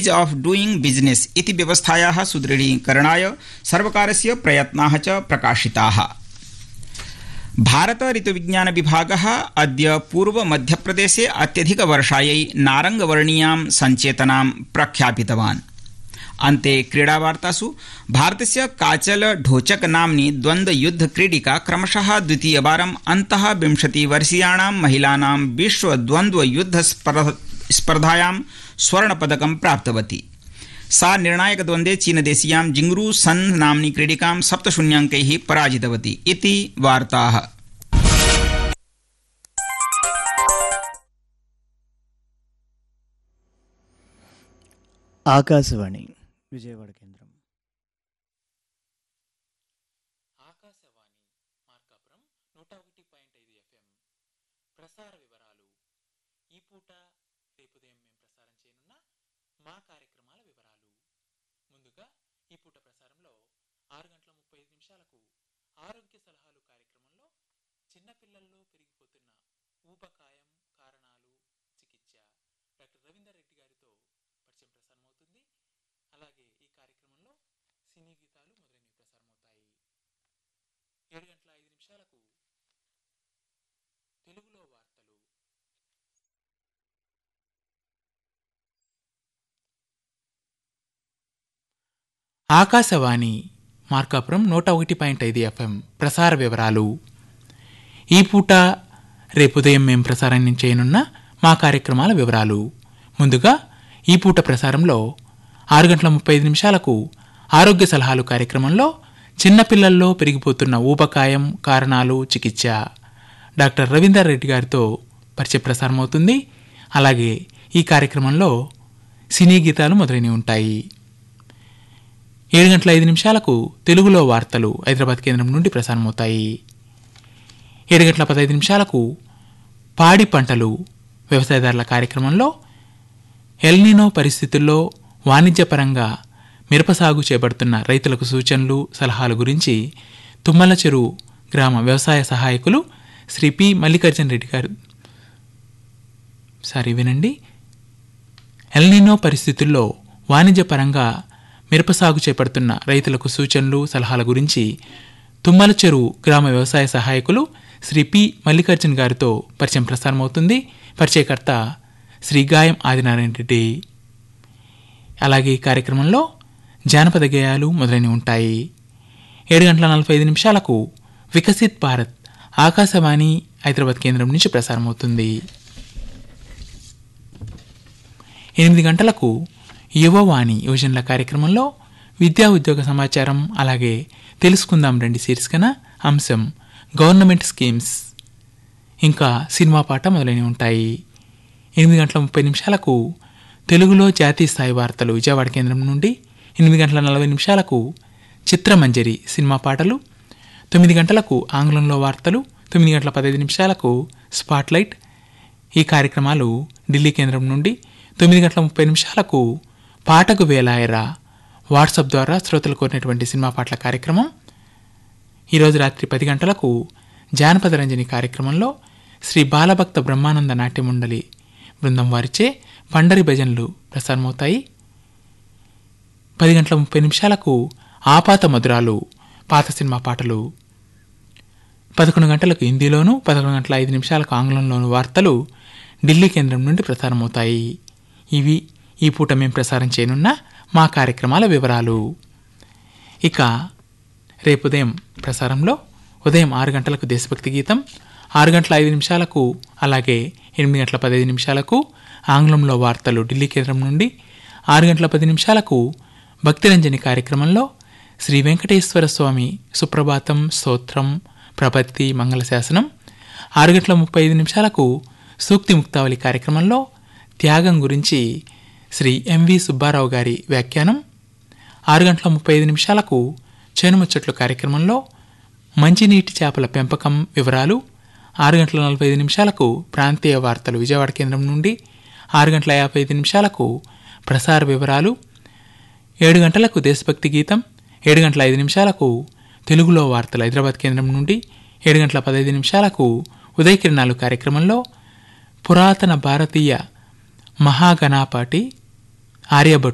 ease of doing business इति व्यवस्थायाः सुदृढीकरणाय सर्वकारस्य प्रयत्नाः च प्रकाशिताः भारत ऋतुविज्ञान विभागः अद्य पूर्व मध्यप्रदेशे अत्यधिकवर्षायै नारङ्गवर्णीयां सञ्चेतनां प्रख्यापितवान् अन्ते क्रीडावार्तासु भारतस्य काचल ढोचक नाम्नी द्वन्द्वयुद्ध क्रीडिका क्रमशः द्वितीयवारम् अन्तः विंशतिवर्षीयाणां महिलानां विश्व द्वन्द्वयुद्ध स्पर्धायां स्वर्णपदकं प्राप्तवती सा निर्णायकद्वन्द्वे चीनदेशीयां जिंगरू सन नाम्नी क्रीडिकां सप्तशून्याङ्कैः पराजितवती इति वार्ताः ఆకాశవాణి విజయవాడ కేంద్రం ఆకాశవాణి మార్కాపురం నూట ఒకటి పాయింట్ ఐదు ఎఫ్ఎం ప్రసార వివరాలు ఈ పూట రేపు ఉదయం మేము ప్రసారం చేయనున్న మా కార్యక్రమాల వివరాలు ముందుగా ఈ పూట ప్రసారంలో ఆరు గంటల ముప్పై ఐదు నిమిషాలకు ఆరోగ్య సలహాలు కార్యక్రమంలో చిన్నపిల్లల్లో పెరిగిపోతున్న ఊబకాయం కారణాలు చికిత్స డాక్టర్ రవీందర్ రెడ్డి గారితో పరిచయం ప్రసారమవుతుంది అలాగే ఈ కార్యక్రమంలో సినీ గీతాలు మొదలైనవి ప్రసారమవుతాయి ఏడు గంటల ఐదు నిమిషాలకు తెలుగులో వార్తలు ఆకాశవాణి మార్కాపురం నూట ఒకటి పాయింట్ ఐదు ఎఫ్ఎం ప్రసార వివరాలు ఈ పూట రేపు ఉదయం మేం ప్రసారం చేయనున్న మా కార్యక్రమాల వివరాలు ముందుగా ఈ పూట ప్రసారంలో ఆరు గంటల ముప్పై ఐదు నిమిషాలకు ఆరోగ్య సలహాలు కార్యక్రమంలో చిన్నపిల్లల్లో పెరిగిపోతున్న ఊబకాయం కారణాలు చికిత్స డాక్టర్ రవీందర్ రెడ్డి గారితో పరిచయ ప్రసారం అవుతుంది అలాగే ఈ కార్యక్రమంలో సినీ గీతాలు మొదలైనవి ఉంటాయి ఏడు గంటల ఐదు నిమిషాలకు తెలుగులో వార్తలు హైదరాబాద్ కేంద్రం నుండి ప్రసారమవుతాయి ఏడు గంటల పదహైదు నిమిషాలకు పాడి పంటలు వ్యవసాయదారుల కార్యక్రమంలో ఎల్నినో పరిస్థితుల్లో వాణిజ్యపరంగా మిరప సాగు చేపడుతున్న రైతులకు సూచనలు సలహాల గురించి తుమ్మల చెరువు గ్రామ వ్యవసాయ సహాయకులు శ్రీ పి మల్లికార్జున రెడ్డి గారు సారీ వినండి ఎల్నినో పరిస్థితుల్లో వాణిజ్యపరంగా మిరప సాగు చేపడుతున్న రైతులకు సూచనలు సలహాల గురించి తుమ్మల చెరువు గ్రామ వ్యవసాయ సహాయకులు శ్రీ పి మల్లికార్జున్ గారితో పరిచయం ప్రసారమవుతుంది పరిచయకర్త శ్రీ గాయం ఆదినారాయణ రెడ్డి అలాగే ఈ కార్యక్రమంలో జానపద గేయాలు మొదలైనవి ఉంటాయి ఏడు గంటల నలభై ఐదు నిమిషాలకు వికసిత్ భారత్ ఆకాశవాణి హైదరాబాద్ కేంద్రం నుంచి ప్రసారమవుతుంది ఎనిమిది గంటలకు యువవాణి యువజనుల కార్యక్రమంలో విద్యా ఉద్యోగ సమాచారం అలాగే తెలుసుకుందాం రండి శీర్షికన అంశం గవర్నమెంట్ స్కీమ్స్ ఇంకా సినిమా పాట మొదలైనవి ఉంటాయి ఎనిమిది గంటల ముప్పై నిమిషాలకు తెలుగులో జాతీయ స్థాయి వార్తలు విజయవాడ కేంద్రం నుండి ఎనిమిది గంటల నలభై నిమిషాలకు చిత్రమంజరి సినిమా పాటలు తొమ్మిది గంటలకు ఆంగ్లంలో వార్తలు తొమ్మిది గంటల పదహైదు నిమిషాలకు స్పాట్లైట్ ఈ కార్యక్రమాలు ఢిల్లీ కేంద్రం నుండి తొమ్మిది గంటల ముప్పై నిమిషాలకు పాటకు వేలాయరా వాట్సాప్ ద్వారా శ్రోతలు కోరినటువంటి సినిమా పాటల కార్యక్రమం ఈరోజు రాత్రి పది గంటలకు జానపద రంజని కార్యక్రమంలో శ్రీ బాలభక్త బ్రహ్మానంద నాట్యమండలి బృందం వారిచే పండరి భజనలు ప్రసారమవుతాయి పది గంటల ముప్పై నిమిషాలకు ఆపాత మధురాలు పాత సినిమా పాటలు పదకొండు గంటలకు హిందీలోను పదకొండు గంటల ఐదు నిమిషాలకు ఆంగ్లంలోను వార్తలు ఢిల్లీ కేంద్రం నుండి ప్రసారమవుతాయి ఇవి ఈ పూట మేము ప్రసారం చేయనున్న మా కార్యక్రమాల వివరాలు ఇక రేపు ఉదయం ప్రసారంలో ఉదయం ఆరు గంటలకు దేశభక్తి గీతం ఆరు గంటల ఐదు నిమిషాలకు అలాగే ఎనిమిది గంటల పదహైదు నిమిషాలకు ఆంగ్లంలో వార్తలు ఢిల్లీ కేంద్రం నుండి ఆరు గంటల పది నిమిషాలకు భక్తిరంజని కార్యక్రమంలో శ్రీ వెంకటేశ్వర స్వామి సుప్రభాతం స్తోత్రం ప్రపత్తి మంగళశాసనం ఆరు గంటల ముప్పై ఐదు నిమిషాలకు సూక్తి ముక్తావళి కార్యక్రమంలో త్యాగం గురించి శ్రీ ఎంవి సుబ్బారావు గారి వ్యాఖ్యానం ఆరు గంటల ముప్పై ఐదు నిమిషాలకు చేనుముచ్చట్లు కార్యక్రమంలో మంచినీటి చేపల పెంపకం వివరాలు ఆరు గంటల నలభై ఐదు నిమిషాలకు ప్రాంతీయ వార్తలు విజయవాడ కేంద్రం నుండి ఆరు గంటల యాభై ఐదు నిమిషాలకు ప్రసార వివరాలు ఏడు గంటలకు దేశభక్తి గీతం ఏడు గంటల ఐదు నిమిషాలకు తెలుగులో వార్తలు హైదరాబాద్ కేంద్రం నుండి ఏడు గంటల పదహైదు నిమిషాలకు ఉదయకిరణాలు కార్యక్రమంలో పురాతన భారతీయ మహాగణాపాటి ఆర్యభట్